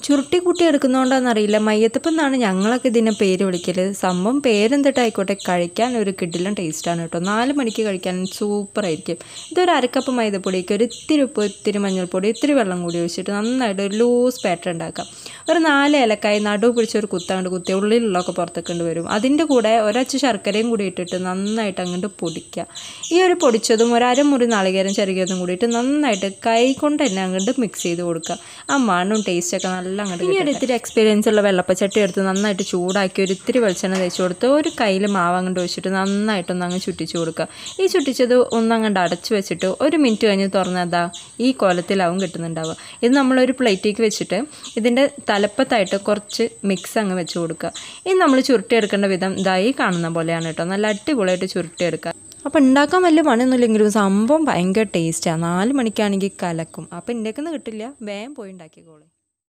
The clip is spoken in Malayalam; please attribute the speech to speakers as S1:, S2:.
S1: ചുരുട്ടി കൂട്ടി എടുക്കുന്നതുകൊണ്ടാണെന്നറിയില്ല മയ്യത്തപ്പം എന്നാണ് ഞങ്ങളൊക്കെ ഇതിനെ പേര് വിളിക്കൽ സംഭവം പേരെന്തിട്ടായിക്കോട്ടെ കഴിക്കാൻ ഒരു കിഡിലും ടേസ്റ്റാണ് കേട്ടോ നാല് മണിക്ക് കഴിക്കാൻ സൂപ്പറായിരിക്കും ഇതൊരു അരക്കപ്പ് മൈദപ്പൊടിക്ക് ഒരു ഇത്തിരി ഉപ്പ് ഇത്തിരി മഞ്ഞൾപ്പൊടി ഇത്തിരി വെള്ളം കൂടി ഒഴിച്ചിട്ട് നന്നായിട്ട് ഒരു ലൂസ് പാറ്റർ ഉണ്ടാക്കാം ഒരു നാല് ഏലക്കായി നടുവ് പിടിച്ച ഒരു കുത്താണ്ട് കുത്തി ഉള്ളിലുള്ളതൊക്കെ പുറത്തേക്ക് കൊണ്ട് വരും അതിൻ്റെ കൂടെ ഒരച്ച് ശർക്കരയും കൂടി ഇട്ടിട്ട് നന്നായിട്ട് അങ്ങോട്ട് പൊടിക്കുക ഈ ഒരു പൊടിച്ചതും ഒരു അരമുറി നാളികേരം ചെറുകിയതും കൂടിയിട്ട് നന്നായിട്ട് കൈ കൊണ്ട് തന്നെ അങ്ങോട്ട് മിക്സ് ചെയ്ത് കൊടുക്കുക ആ മണ്ണും ടേസ്റ്റൊക്കെ നല്ല അങ്ങോട്ട് ഇനി ഒരു ഇത്തിരി എക്സ്പീരിയൻസ് ഉള്ള വെള്ളപ്പച്ചട്ടി എടുത്ത് നന്നായിട്ട് ചൂടാക്കി ഒരു ഇത്തിരി വെളിച്ചെണ്ണ തേച്ച് കൊടുത്ത് ഒരു കയ്യിൽ മാവ് അങ്ങോട്ട് ഒഴിച്ചിട്ട് നന്നായിട്ടൊന്ന് അങ്ങ് ചുറ്റിച്ച് കൊടുക്കുക ഈ ചുറ്റിച്ചത് ഒന്നങ്ങോട്ട് അടച്ചു വെച്ചിട്ട് ഒരു മിനിറ്റ് കഴിഞ്ഞ് തുറന്നതാ ഈ കോലത്തിലാവും കിട്ടുന്നുണ്ടാവുക ഇത് നമ്മളൊരു പ്ലേറ്റിലേക്ക് വെച്ചിട്ട് ഇതിൻ്റെ തലപ്പത്തായിട്ട് കുറച്ച് മിക്സ് അങ്ങ് വെച്ച് കൊടുക്കുക ഇത് നമ്മൾ ചുരുട്ടിയെടുക്കേണ്ട വിധം ഇതായി കാണുന്ന പോലെയാണ് കേട്ടോ നല്ല അടിപൊളിയായിട്ട് ചുരുട്ടിയെടുക്കുക അപ്പോൾ ഉണ്ടാക്കാൻ വലിയ പണിയൊന്നുമില്ലെങ്കിലും സംഭവം ഭയങ്കര ടേസ്റ്റാണ് നാല് മണിക്കാണെങ്കിൽ കലക്കും അപ്പോൾ ഇന്ത്യക്കൊന്നും കിട്ടില്ല വേഗം പോയി ഉണ്ടാക്കിക്കോളൂ